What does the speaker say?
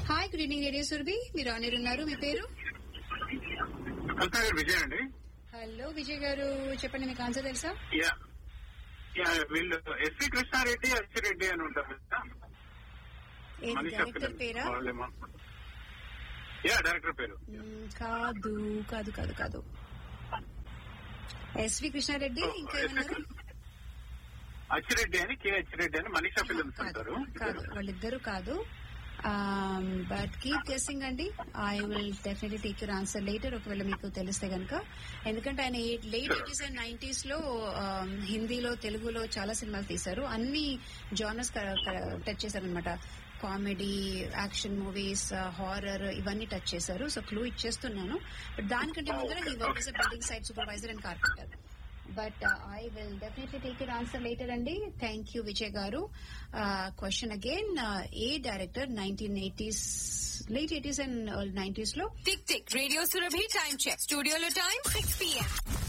hi good evening radio Surabhi మీరు on air ఉన్నారు మీ పేరు కల్పన గారు విజయ్ అండి హలో విజయ్ గారు చెప్పండి మీకు ఆన్సర్ తెలుసా యా యా వీళ్ళు ఎస్వి కృష్ణారెడ్డి అచ్చిరెడ్డి అని ఉంటారు కదా ఏది మనీషా డైరెక్టర్ ఫిలిం పేరా వాళ్ళేమో యా డైరెక్టర్ పేరు మ్మ్, కాదు కాదు కాదు కాదు ఎస్వి కృష్ణారెడ్డి ఇంకా ఏమన్నారు అచ్చిరెడ్డి అని కే అచ్చిరెడ్డి అని మనీషా ఫిలిమ్స్ కాదు ఉంటారు కాదు వాళ్ళిద్దరు కాదు బట్ కీప్ గెస్సింగ్ అండి I will definitely take your answer later ఒకవేళ మీకు తెలిస్తే గనక ఎందుకంటే ఆయన లేట్ ఎయిటీస్ అండ్ నైన్టీస్ లో um, హిందీలో తెలుగులో చాలా సినిమాలు తీశారు అన్ని జానర్స్ టచ్ చేశారనమాట కామెడీ యాక్షన్ మూవీస్ హారర్ ఇవన్నీ టచ్ చేశారు సో క్లూ ఇచ్చేస్తున్నాను బట్ దానికంటే ముందర he work building site supervisor and carpenter but I will definitely take your answer later అండి థ్యాంక్ యూ విజయ్ గారు question again a director nineteen eighties late eighties and nineties లో tick tick radio Surabhi time check స్టూడియోలో time six PM